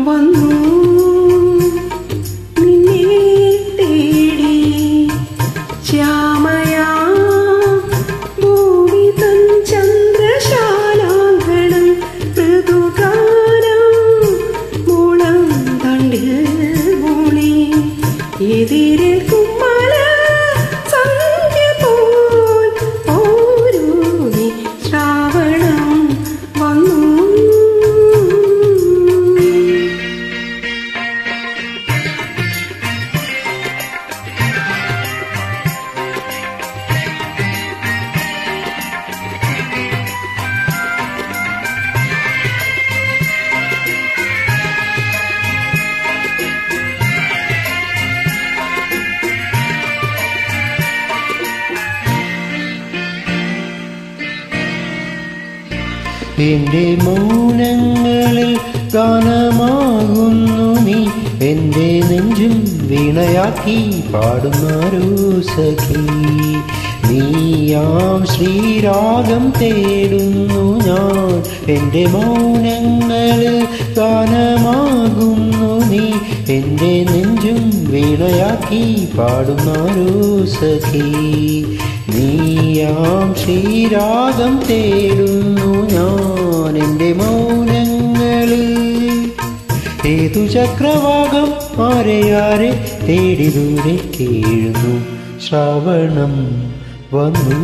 വന്നു നിന്നെ തേടി ശ്യാമയാ ഭൂമി തൻ ചന്ദ്രശാലാങ്കണം ഋതുഗാനം മൂളം തണ്ടിൽ മൂളി എതിരേൽക്കും മല സന്ധ്യ പോൽ ഓരോ നീ ശ്രാവണം വന്നു എന്റെ മൗനങ്ങളിൽ ഗാനമാകുന്നു നീ എന്റെ നെഞ്ചും വീണയാക്കി പാടുന്നാരോ സഖി നീയാം ശ്രീരാഗം തേടുന്നു ഞാൻ എന്റെ മൗനങ്ങളിൽ ഗാനമാകുന്നു നീ എന്റെ നെഞ്ചും വീണയാക്കി പാടുന്നാരോ സഖി നീയാം ശ്രീരാഗം തേടുന്നു ഞാൻ എൻ്റെ മൗനങ്ങളിൽ ഏതു ചക്രവാകം ആരെ ആരെ തേടി ദൂരെ കേഴുന്നു ശ്രാവണം വന്നു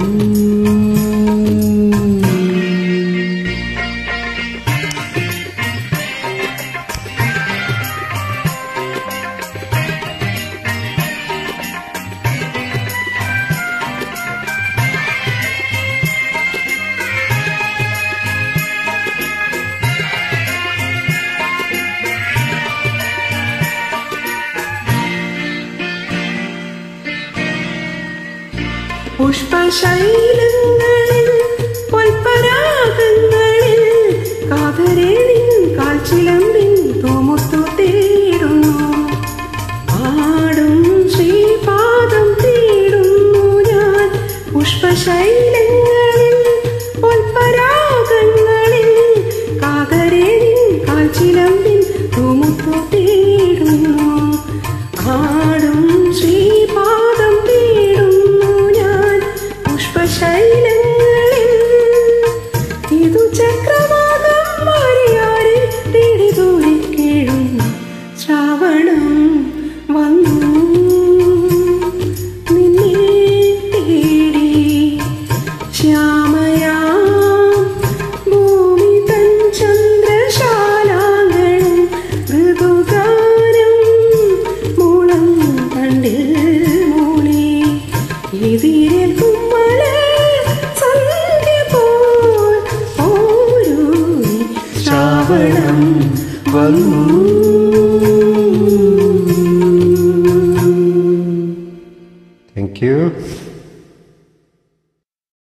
പുഷ്പശൈലങ്ങളിൽ പൊൽപ്പരാഗങ്ങളിൽ കാതരേണിൻ കാൽച്ചിലമ്പിൻ തോമുത്തു തേടുന്നു ആടും ശ്രീപാദം തേടുന്നു ഞാൻ പുഷ്പശൈലങ്ങളിൽ പൊൽപ്പരാഗങ്ങളിൽ കാതരേണിൻ കാൽച്ചിലമ്പിൻ തോമുത്തു തേടുന്നു ആടും ശ്രീപാദം തേടുന്നു ഞാൻ പുഷ്പശൈലങ്ങളിൽ ഇതു ചക്രവാകം മാറിയാരെ തേടി ദൂരെ കേഴുന്നു ശ്രാവണം വന്നു നിന്നെ തേടി ശ്യാമയാ ഭൂമി തൻ ചന്ദ്രശാലാങ്കണം ഋതുഗാനം മൂളം കണ്ടിൽ മൂളി എതിരേൽക്കും മല സന്ധ്യ പോൽ ഓരോ ശ്രാവണം വന്നു താങ്ക് യു